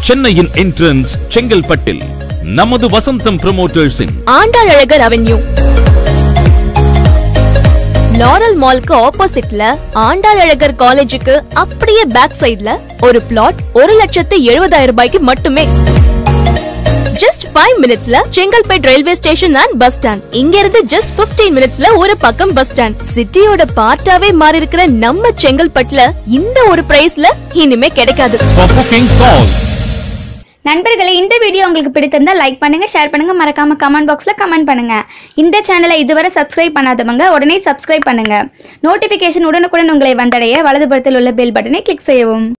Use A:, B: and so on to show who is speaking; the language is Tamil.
A: சென்னையின் என்ட்ரன்ஸ் செங்கல்பட்டில் நமது வசந்தம் ப்ரமோட்டர்ஸின்
B: ஆண்டாள் அழகர் அவென்யூ லாரல் மால்க்கு ஆப்போசிட்ல ஆண்டாள் அழகர் காலேஜுக்கு அப்படியே பேக் சைடுல ஒரு பிளாட் ஒரு லட்சத்து எழுபதாயிரம் ரூபாய்க்கு மட்டுமே ஜஸ்ட் ஃபைவ் மினிட்ஸ்ல Chengalpet railway station and bus stand இங்க இருந்து ஜஸ்ட் 15 மினிட்ஸ்ல ஒரு பக்கம் பஸ் ஸ்டாண்ட் சிட்டியோட பார்ட்டாவே மாறி இருக்கிற நம்ம செங்கல்பட்டுல இந்த ஒரு பிரைஸ்ல இனிமே கிடைக்காது
A: For booking call
C: நண்பர்களே இந்த வீடியோ உங்களுக்கு பிடித்திருந்தா லைக் பண்ணுங்க ஷேர் பண்ணுங்க மறக்காம கமெண்ட் பாக்ஸ்ல கமெண்ட் பண்ணுங்க இந்த சேனலை இதுவரை சப்ஸ்கிரைப் பண்ணாதவங்க உடனே சப்ஸ்கிரைப் பண்ணுங்க நோட்டிபிகேஷன் உடனுக்குடன் உங்களை வந்தடைய வலதுபுறத்தில் உள்ள பெல் பட்டனை கிளிக் செய்யவும்